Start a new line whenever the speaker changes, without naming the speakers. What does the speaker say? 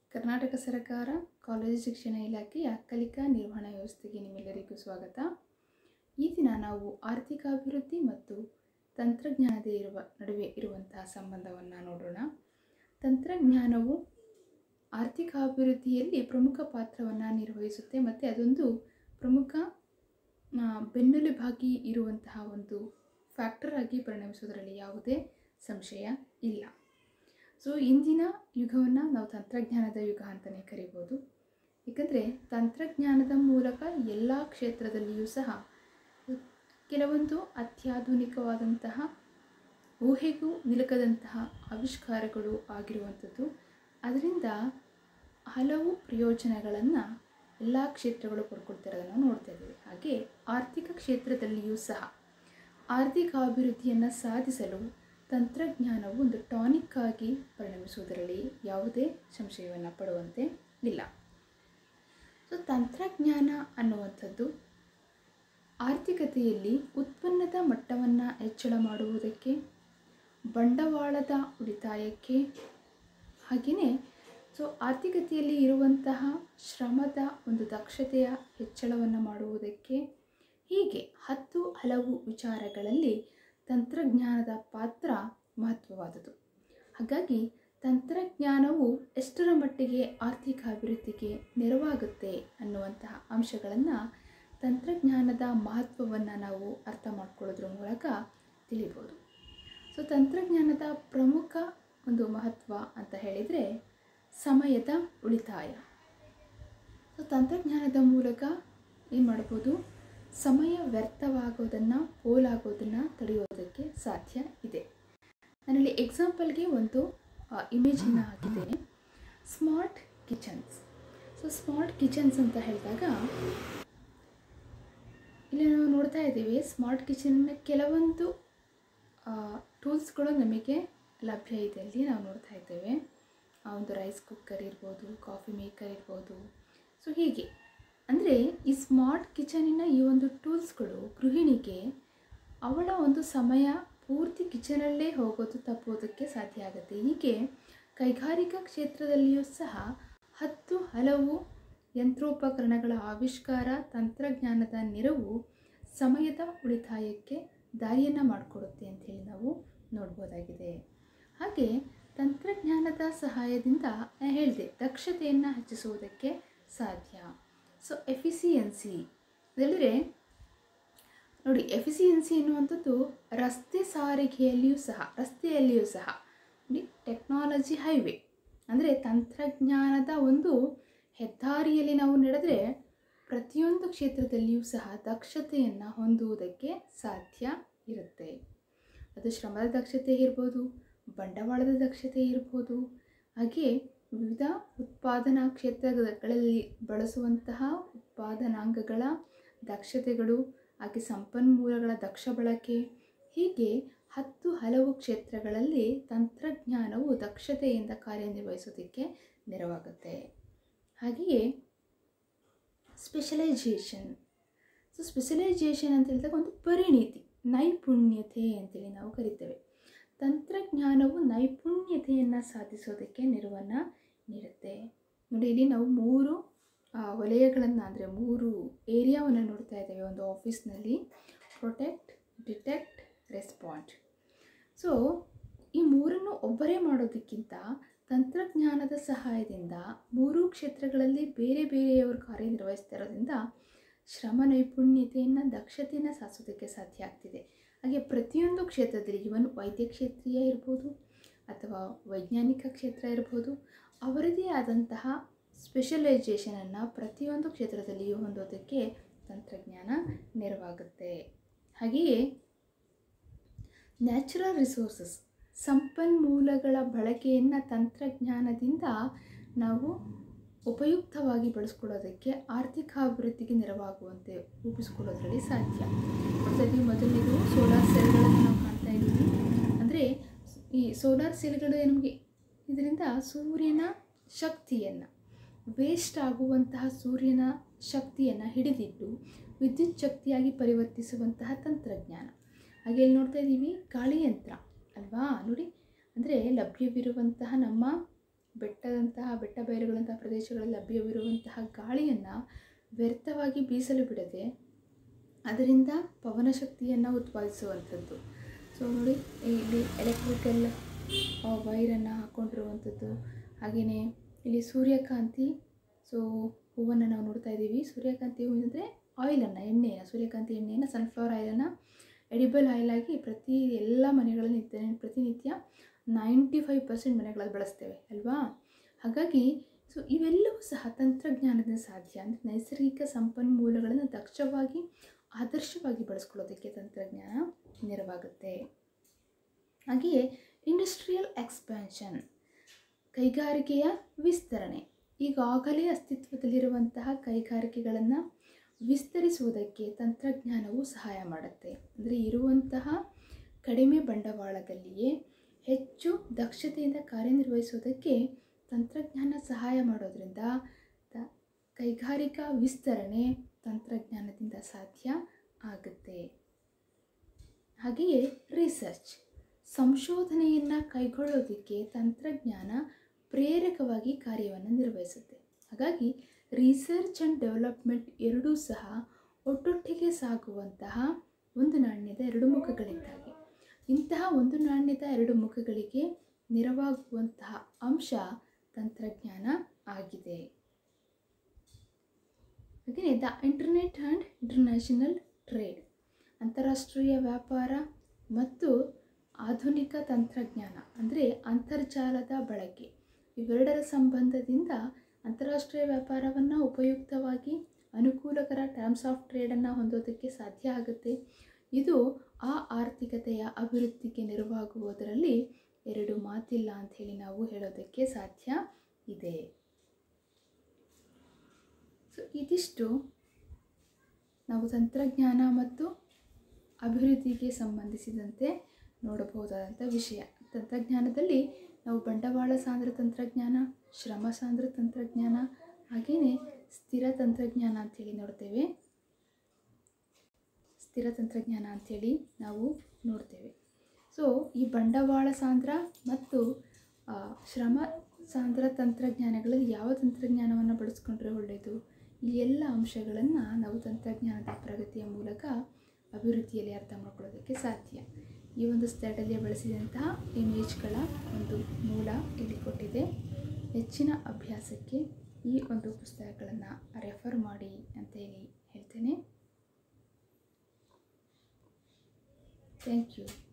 ಕರ್ನಾಟಕ ಸರ್ಕಾರ ಕಾಲೇಜು ಶಿಕ್ಷಣ ಇಲಾಖೆಯ ಕಲಿಕಾ ನಿರ್ವಹಣಾ ವ್ಯವಸ್ಥೆಗೆ ನಿಮ್ಮೆಲ್ಲರಿಗೂ ಸ್ವಾಗತ ಈ ದಿನ ನಾವು ಆರ್ಥಿಕಾಭಿವೃದ್ಧಿ ಮತ್ತು ತಂತ್ರಜ್ಞಾನದ ಇರುವ ನಡುವೆ ಇರುವಂತಹ ಸಂಬಂಧವನ್ನು ನೋಡೋಣ ತಂತ್ರಜ್ಞಾನವು ಆರ್ಥಿಕಾಭಿವೃದ್ಧಿಯಲ್ಲಿ ಪ್ರಮುಖ ಪಾತ್ರವನ್ನು ನಿರ್ವಹಿಸುತ್ತೆ ಮತ್ತು ಅದೊಂದು ಪ್ರಮುಖ ಆ, ಬೆನ್ನೆಲುಬಾಗಿ ಇರುವಂತಹ ಒಂದು ಫ್ಯಾಕ್ಟರ್ ಆಗಿ ಪರಿಣಮಿಸೋದರಲ್ಲಿ ಯಾವುದೇ ಸಂಶಯ ಇಲ್ಲ ಸೊ ಇಂದಿನ ಯುಗವನ್ನು ನಾವು ತಂತ್ರಜ್ಞಾನದ ಯುಗ ಅಂತಲೇ ಕರಿಬೋದು ಏಕೆಂದರೆ ತಂತ್ರಜ್ಞಾನದ ಮೂಲಕ ಎಲ್ಲ ಕ್ಷೇತ್ರದಲ್ಲಿಯೂ ಸಹ ಕೆಲವೊಂದು ಅತ್ಯಾಧುನಿಕವಾದಂತಹ ಊಹೆಗೂ ನಿಲುಕದಂತಹ ಆವಿಷ್ಕಾರಗಳು ಆಗಿರುವಂಥದ್ದು ಅದರಿಂದ ಹಲವು ಪ್ರಯೋಜನಗಳನ್ನು ಎಲ್ಲ ಕ್ಷೇತ್ರಗಳು ಪಡ್ಕೊಳ್ತಿರೋದನ್ನು ನೋಡ್ತಾ ಇದ್ದೀವಿ ಹಾಗೆ ಆರ್ಥಿಕ ಕ್ಷೇತ್ರದಲ್ಲಿಯೂ ಸಹ ಆರ್ಥಿಕ ಅಭಿವೃದ್ಧಿಯನ್ನು ಸಾಧಿಸಲು ತಂತ್ರಜ್ಞಾನವು ಒಂದು ಟಾನಿಕ್ ಆಗಿ ಪರಿಣಮಿಸುವುದರಲ್ಲಿ ಯಾವುದೇ ಸಂಶಯವನ್ನು ಪಡುವಂತೆ ಇಲ್ಲ ಸೊ ತಂತ್ರಜ್ಞಾನ ಅನ್ನುವಂಥದ್ದು ಆರ್ಥಿಕತೆಯಲ್ಲಿ ಉತ್ಪನ್ನದ ಮಟ್ಟವನ್ನು ಹೆಚ್ಚಳ ಮಾಡುವುದಕ್ಕೆ ಬಂಡವಾಳದ ಉಳಿತಾಯಕ್ಕೆ ಹಾಗೆಯೇ ಸೊ ಆರ್ಥಿಕತೆಯಲ್ಲಿ ಇರುವಂತಹ ಶ್ರಮದ ಒಂದು ದಕ್ಷತೆಯ ಹೆಚ್ಚಳವನ್ನು ಮಾಡುವುದಕ್ಕೆ ಹೀಗೆ ಹತ್ತು ಹಲವು ವಿಚಾರಗಳಲ್ಲಿ ತಂತ್ರಜ್ಞಾನದ ಪಾತ್ರ ಮಹತ್ವವಾದುದು ಹಾಗಾಗಿ ತಂತ್ರಜ್ಞಾನವು ಎಷ್ಟರ ಮಟ್ಟಿಗೆ ಆರ್ಥಿಕ ಅಭಿವೃದ್ಧಿಗೆ ನೆರವಾಗುತ್ತೆ ಅನ್ನುವಂತಹ ಅಂಶಗಳನ್ನು ತಂತ್ರಜ್ಞಾನದ ಮಹತ್ವವನ್ನು ನಾವು ಅರ್ಥ ಮಾಡ್ಕೊಳ್ಳೋದ್ರ ಮೂಲಕ ತಿಳಿಬೋದು ಸೊ ತಂತ್ರಜ್ಞಾನದ ಪ್ರಮುಖ ಒಂದು ಮಹತ್ವ ಅಂತ ಹೇಳಿದರೆ ಸಮಯದ ಉಳಿತಾಯ ಸೊ ತಂತ್ರಜ್ಞಾನದ ಮೂಲಕ ಏನು ಮಾಡ್ಬೋದು ಸಮಯ ವ್ಯರ್ಥವಾಗೋದನ್ನು ಪೋಲಾಗೋದನ್ನು ತಡೆಯೋದಕ್ಕೆ ಸಾಧ್ಯ ಇದೆ ನಾನಿಲ್ಲಿ ಎಕ್ಸಾಂಪಲ್ಗೆ ಒಂದು ಇಮೇಜನ್ನು ಹಾಕಿದ್ದೇನೆ smart kitchens so smart kitchens ಅಂತ ಹೇಳಿದಾಗ ಇಲ್ಲಿ ನಾವು ನೋಡ್ತಾ ಇದ್ದೀವಿ ಸ್ಮಾರ್ಟ್ ಕಿಚನ್ನ ಕೆಲವೊಂದು ಟೂಲ್ಸ್ಗಳು ನಮಗೆ ಲಭ್ಯ ಇದೆ ಅಲ್ಲಿ ನಾವು ನೋಡ್ತಾ ಇದ್ದೇವೆ ಆ ಒಂದು ರೈಸ್ ಕುಕ್ಕರ್ ಇರ್ಬೋದು ಕಾಫಿ ಮೇಕರ್ ಇರ್ಬೋದು ಸೊ ಹೀಗೆ ಅಂದರೆ ಈ ಸ್ಮಾರ್ಟ್ ಕಿಚನಿನ ಈ ಒಂದು ಟೂಲ್ಸ್ಗಳು ಗೃಹಿಣಿಗೆ ಅವಳ ಒಂದು ಸಮಯ ಪೂರ್ತಿ ಕಿಚನಲ್ಲೇ ಹೋಗೋದು ತಪ್ಪೋದಕ್ಕೆ ಸಾಧ್ಯ ಆಗುತ್ತೆ ಹೀಗೆ ಕೈಗಾರಿಕಾ ಕ್ಷೇತ್ರದಲ್ಲಿಯೂ ಸಹ ಹತ್ತು ಹಲವು ಯಂತ್ರೋಪಕರಣಗಳ ಆವಿಷ್ಕಾರ ತಂತ್ರಜ್ಞಾನದ ನೆರವು ಸಮಯದ ಉಳಿತಾಯಕ್ಕೆ ದಾರಿಯನ್ನು ಮಾಡಿಕೊಡುತ್ತೆ ಅಂಥೇಳಿ ನಾವು ನೋಡ್ಬೋದಾಗಿದೆ ಹಾಗೆ ತಂತ್ರಜ್ಞಾನದ ಸಹಾಯದಿಂದ ನಾನು ಹೇಳಿದೆ ದಕ್ಷತೆಯನ್ನು ಹೆಚ್ಚಿಸುವುದಕ್ಕೆ ಸಾಧ್ಯ ಸೊ ಎಫಿಸಿಯನ್ಸಿ ಹೇಳಿದರೆ ನೋಡಿ ಎಫಿಸಿಯನ್ಸಿ ಎನ್ನುವಂಥದ್ದು ರಸ್ತೆ ಸಾರಿಗೆಯಲ್ಲಿಯೂ ಸಹ ರಸ್ತೆಯಲ್ಲಿಯೂ ಸಹ ನೋಡಿ ಟೆಕ್ನಾಲಜಿ ಹೈವೇ ಅಂದರೆ ತಂತ್ರಜ್ಞಾನದ ಒಂದು ಹೆದ್ದಾರಿಯಲ್ಲಿ ನಾವು ನಡೆದರೆ ಪ್ರತಿಯೊಂದು ಕ್ಷೇತ್ರದಲ್ಲಿಯೂ ಸಹ ದಕ್ಷತೆಯನ್ನು ಹೊಂದುವುದಕ್ಕೆ ಸಾಧ್ಯ ಇರುತ್ತೆ ಅದು ಶ್ರಮದ ದಕ್ಷತೆ ಇರ್ಬೋದು ಬಂಡವಾಳದ ದಕ್ಷತೆ ಇರ್ಬೋದು ಹಾಗೆ ವಿವಿಧ ಉತ್ಪಾದನಾ ಕ್ಷೇತ್ರಗಳಲ್ಲಿ ಬಳಸುವಂತಹ ಉತ್ಪಾದನಾಂಗಗಳ ದಕ್ಷತೆಗಳು ಹಾಗೆ ಸಂಪನ್ಮೂಲಗಳ ದಕ್ಷ ಬಳಕೆ ಹೀಗೆ ಹತ್ತು ಹಲವು ಕ್ಷೇತ್ರಗಳಲ್ಲಿ ತಂತ್ರಜ್ಞಾನವು ದಕ್ಷತೆಯಿಂದ ಕಾರ್ಯನಿರ್ವಹಿಸೋದಕ್ಕೆ ನೆರವಾಗುತ್ತೆ ಹಾಗೆಯೇ ಸ್ಪೆಷಲೈಜೇಷನ್ ಸೊ ಸ್ಪೆಷಲೈಜೇಷನ್ ಅಂತ ಹೇಳಿದಾಗ ಒಂದು ಪರಿಣಿತಿ ನೈಪುಣ್ಯತೆ ಅಂತೇಳಿ ನಾವು ಕರಿತೇವೆ ತಂತ್ರಜ್ಞಾನವು ನೈಪುಣ್ಯತೆಯನ್ನು ಸಾಧಿಸೋದಕ್ಕೆ ನೆರವನ್ನು ನೀಡುತ್ತೆ ನೋಡಿ ಇಲ್ಲಿ ನಾವು ಮೂರು ವಲಯಗಳನ್ನು ಅಂದರೆ ಮೂರು ಏರಿಯಾವನ್ನು ನೋಡ್ತಾ ಇದ್ದೇವೆ ಒಂದು ಆಫೀಸ್ನಲ್ಲಿ ಪ್ರೊಟೆಕ್ಟ್ ಡಿಟೆಕ್ಟ್ ರೆಸ್ಪಾಂಡ್ ಸೊ ಈ ಮೂರನ್ನು ಒಬ್ಬರೇ ಮಾಡೋದಕ್ಕಿಂತ ತಂತ್ರಜ್ಞಾನದ ಸಹಾಯದಿಂದ ಮೂರೂ ಕ್ಷೇತ್ರಗಳಲ್ಲಿ ಬೇರೆ ಬೇರೆಯವರು ಕಾರ್ಯನಿರ್ವಹಿಸ್ತಾ ಇರೋದ್ರಿಂದ ಶ್ರಮ ನೈಪುಣ್ಯತೆಯನ್ನು ದಕ್ಷತೆಯನ್ನು ಸಾಧಿಸೋದಕ್ಕೆ ಸಾಧ್ಯ ಆಗ್ತಿದೆ ಹಾಗೆ ಪ್ರತಿಯೊಂದು ಕ್ಷೇತ್ರದಲ್ಲಿ ಇವನ್ ವೈದ್ಯ ಕ್ಷೇತ್ರೀಯ ಇರ್ಬೋದು ಅಥವಾ ವೈಜ್ಞಾನಿಕ ಕ್ಷೇತ್ರ ಇರ್ಬೋದು ಅವರದೇ ಆದಂತಹ ಸ್ಪೆಷಲೈಜೇಷನನ್ನು ಪ್ರತಿಯೊಂದು ಕ್ಷೇತ್ರದಲ್ಲಿಯೂ ಹೊಂದೋದಕ್ಕೆ ತಂತ್ರಜ್ಞಾನ ನೆರವಾಗುತ್ತೆ ಹಾಗೆಯೇ ನ್ಯಾಚುರಲ್ ರಿಸೋರ್ಸಸ್ ಸಂಪನ್ಮೂಲಗಳ ಬಳಕೆಯನ್ನು ತಂತ್ರಜ್ಞಾನದಿಂದ ನಾವು ಉಪಯುಕ್ತವಾಗಿ ಬಳಸ್ಕೊಳ್ಳೋದಕ್ಕೆ ಆರ್ಥಿಕ ಅಭಿವೃದ್ಧಿಗೆ ನೆರವಾಗುವಂತೆ ರೂಪಿಸ್ಕೊಳ್ಳೋದ್ರಲ್ಲಿ ಸಾಧ್ಯ ಅದರಲ್ಲಿ ಮೊದಲನೇದು ಸೋಲಾರ್ ಸೆಲ್ಗಳನ್ನು ನಾವು ಕಾಣ್ತಾ ಇದ್ದೀವಿ ಅಂದರೆ ಈ ಸೋಲಾರ್ ಸೆಲ್ಗಳು ನಮಗೆ ಇದರಿಂದ ಸೂರ್ಯನ ಶಕ್ತಿಯನ್ನು ವೇಸ್ಟ್ ಆಗುವಂತಹ ಸೂರ್ಯನ ಶಕ್ತಿಯನ್ನು ಹಿಡಿದಿಟ್ಟು ವಿದ್ಯುತ್ ಶಕ್ತಿಯಾಗಿ ಪರಿವರ್ತಿಸುವಂತಹ ತಂತ್ರಜ್ಞಾನ ಹಾಗೆ ಇಲ್ಲಿ ನೋಡ್ತಾ ಇದ್ದೀವಿ ಗಾಳಿ ಯಂತ್ರ ಅಲ್ವಾ ನೋಡಿ ಅಂದರೆ ಲಭ್ಯವಿರುವಂತಹ ನಮ್ಮ ಬೆಟ್ಟದಂತಹ ಬೆಟ್ಟ ಬಯಲುಗಳಂತಹ ಪ್ರದೇಶಗಳಲ್ಲಿ ಲಭ್ಯವಿರುವಂತಹ ಗಾಳಿಯನ್ನು ವ್ಯರ್ಥವಾಗಿ ಬೀಸಲು ಬಿಡದೆ ಅದರಿಂದ ಪವನ ಶಕ್ತಿಯನ್ನು ಉತ್ಪಾದಿಸುವಂಥದ್ದು ಸೊ ನೋಡಿ ಇಲ್ಲಿ ಎಲೆಕ್ಟ್ರಿಕಲ್ ವೈರನ್ನು ಹಾಕ್ಕೊಂಡಿರುವಂಥದ್ದು ಹಾಗೆಯೇ ಇಲ್ಲಿ ಸೂರ್ಯಕಾಂತಿ ಸೊ ಹೂವನ್ನು ನಾವು ನೋಡ್ತಾ ಇದ್ದೀವಿ ಸೂರ್ಯಕಾಂತಿ ಹೂವು ಅಂದರೆ ಆಯಿಲನ್ನು ಎಣ್ಣೆಯನ್ನು ಸೂರ್ಯಕಾಂತಿ ಎಣ್ಣೆಯನ್ನು ಸನ್ಫ್ಲವರ್ ಆಯಿಲನ್ನು ಎಡಿಬಲ್ ಆಯಿಲ್ ಆಗಿ ಪ್ರತಿ ಎಲ್ಲ ಮನೆಗಳಲ್ಲಿ ನಿತ್ಯ ಪ್ರತಿನಿತ್ಯ ನೈಂಟಿ ಫೈವ್ ಪರ್ಸೆಂಟ್ ಮನೆಗಳಲ್ಲಿ ಬಳಸ್ತೇವೆ ಅಲ್ವಾ ಹಾಗಾಗಿ ಸೊ ಇವೆಲ್ಲವೂ ಸಹ ತಂತ್ರಜ್ಞಾನದಿಂದ ಸಾಧ್ಯ ಅಂದರೆ ನೈಸರ್ಗಿಕ ಸಂಪನ್ಮೂಲಗಳನ್ನು ದಕ್ಷವಾಗಿ ಆದರ್ಶವಾಗಿ ಬಳಸ್ಕೊಳ್ಳೋದಕ್ಕೆ ತಂತ್ರಜ್ಞಾನ ನೆರವಾಗುತ್ತೆ ಹಾಗೆಯೇ ಇಂಡಸ್ಟ್ರಿಯಲ್ ಎಕ್ಸ್ಪ್ಯಾನ್ಷನ್ ಕೈಗಾರಿಕೆಯ ವಿಸ್ತರಣೆ ಈಗಾಗಲೇ ಅಸ್ತಿತ್ವದಲ್ಲಿರುವಂತಹ ಕೈಗಾರಿಕೆಗಳನ್ನು ವಿಸ್ತರಿಸುವುದಕ್ಕೆ ತಂತ್ರಜ್ಞಾನವು ಸಹಾಯ ಮಾಡುತ್ತೆ ಅಂದರೆ ಇರುವಂತಹ ಕಡಿಮೆ ಬಂಡವಾಳದಲ್ಲಿಯೇ ಹೆಚ್ಚು ದಕ್ಷತೆಯಿಂದ ಕಾರ್ಯನಿರ್ವಹಿಸುವುದಕ್ಕೆ ತಂತ್ರಜ್ಞಾನ ಸಹಾಯ ಮಾಡೋದ್ರಿಂದ ತ ಕೈಗಾರಿಕಾ ವಿಸ್ತರಣೆ ತಂತ್ರಜ್ಞಾನದಿಂದ ಸಾಧ್ಯ ಆಗುತ್ತೆ ಹಾಗೆಯೇ ರಿಸರ್ಚ್ ಸಂಶೋಧನೆಯನ್ನು ಕೈಗೊಳ್ಳೋದಕ್ಕೆ ತಂತ್ರಜ್ಞಾನ ಪ್ರೇರಕವಾಗಿ ಕಾರ್ಯವನ್ನು ನಿರ್ವಹಿಸುತ್ತೆ ಹಾಗಾಗಿ ರಿಸರ್ಚ್ ಆ್ಯಂಡ್ ಡೆವಲಪ್ಮೆಂಟ್ ಎರಡೂ ಸಹ ಒಟ್ಟೊಟ್ಟಿಗೆ ಸಾಗುವಂತಹ ಒಂದು ನಾಣ್ಯದ ಎರಡು ಮುಖಗಳಿದ್ದಾಗೆ ಇಂತಹ ಒಂದು ನಾಣ್ಯದ ಎರಡು ಮುಖಗಳಿಗೆ ನೆರವಾಗುವಂತಹ ಅಂಶ ತಂತ್ರಜ್ಞಾನ ಆಗಿದೆ ಹಾಗೆಯೇ the internet and international trade ಅಂತಾರಾಷ್ಟ್ರೀಯ ವ್ಯಾಪಾರ ಮತ್ತು ಆಧುನಿಕ ತಂತ್ರಜ್ಞಾನ ಅಂದರೆ ಅಂತರ್ಜಾಲದ ಬಳಕೆ ಇವೆರಡರ ಸಂಬಂಧದಿಂದ ಅಂತಾರಾಷ್ಟ್ರೀಯ ವ್ಯಾಪಾರವನ್ನು ಉಪಯುಕ್ತವಾಗಿ ಅನುಕೂಲಕರ ಟರ್ಮ್ಸ್ ಆಫ್ ಟ್ರೇಡನ್ನು ಹೊಂದೋದಕ್ಕೆ ಸಾಧ್ಯ ಆಗುತ್ತೆ ಇದು ಆ ಆರ್ಥಿಕತೆಯ ಅಭಿವೃದ್ಧಿಗೆ ನೆರವಾಗುವುದರಲ್ಲಿ ಎರಡು ಮಾತಿಲ್ಲ ಅಂಥೇಳಿ ನಾವು ಹೇಳೋದಕ್ಕೆ ಸಾಧ್ಯ ಇದೆ ಸೊ ಇದಿಷ್ಟು ನಾವು ತಂತ್ರಜ್ಞಾನ ಮತ್ತು ಅಭಿವೃದ್ಧಿಗೆ ಸಂಬಂಧಿಸಿದಂತೆ ನೋಡಬಹುದಾದಂಥ ವಿಷಯ ತಂತ್ರಜ್ಞಾನದಲ್ಲಿ ನಾವು ಬಂಡವಾಳ ಸಾಂದ್ರ ತಂತ್ರಜ್ಞಾನ ಶ್ರಮ ಸಾಂದ್ರ ತಂತ್ರಜ್ಞಾನ ಹಾಗೆಯೇ ಸ್ಥಿರ ತಂತ್ರಜ್ಞಾನ ಅಂಥೇಳಿ ನೋಡ್ತೇವೆ ಸ್ಥಿರ ತಂತ್ರಜ್ಞಾನ ಅಂಥೇಳಿ ನಾವು ನೋಡ್ತೇವೆ ಸೊ ಈ ಬಂಡವಾಳ ಸಾಂದ್ರ ಮತ್ತು ಆ, ಶ್ರಮ ಸಾಂದ್ರ ತಂತ್ರಜ್ಞಾನಗಳಲ್ಲಿ ಯಾವ ತಂತ್ರಜ್ಞಾನವನ್ನು ಬಳಸ್ಕೊಂಡ್ರೆ ಒಳ್ಳೆಯದು ಈ ಎಲ್ಲ ಅಂಶಗಳನ್ನು ನಾವು ತಂತ್ರಜ್ಞಾನದ ಪ್ರಗತಿಯ ಮೂಲಕ ಅಭಿವೃದ್ಧಿಯಲ್ಲಿ ಅರ್ಥ ಮಾಡ್ಕೊಳ್ಳೋದಕ್ಕೆ ಸಾಧ್ಯ ಈ ಒಂದು ಸ್ಲೈಡಲ್ಲಿ ಬಳಸಿದಂತಹ ಇಮೇಜ್ಗಳ ಒಂದು ಮೂಲ ಇಲ್ಲಿ ಕೊಟ್ಟಿದೆ ಹೆಚ್ಚಿನ ಅಭ್ಯಾಸಕ್ಕೆ ಈ ಒಂದು ಪುಸ್ತಕಗಳನ್ನು ರೆಫರ್ ಮಾಡಿ ಅಂತ ಹೇಳಿ ಹೇಳ್ತೇನೆ ಥ್ಯಾಂಕ್ ಯು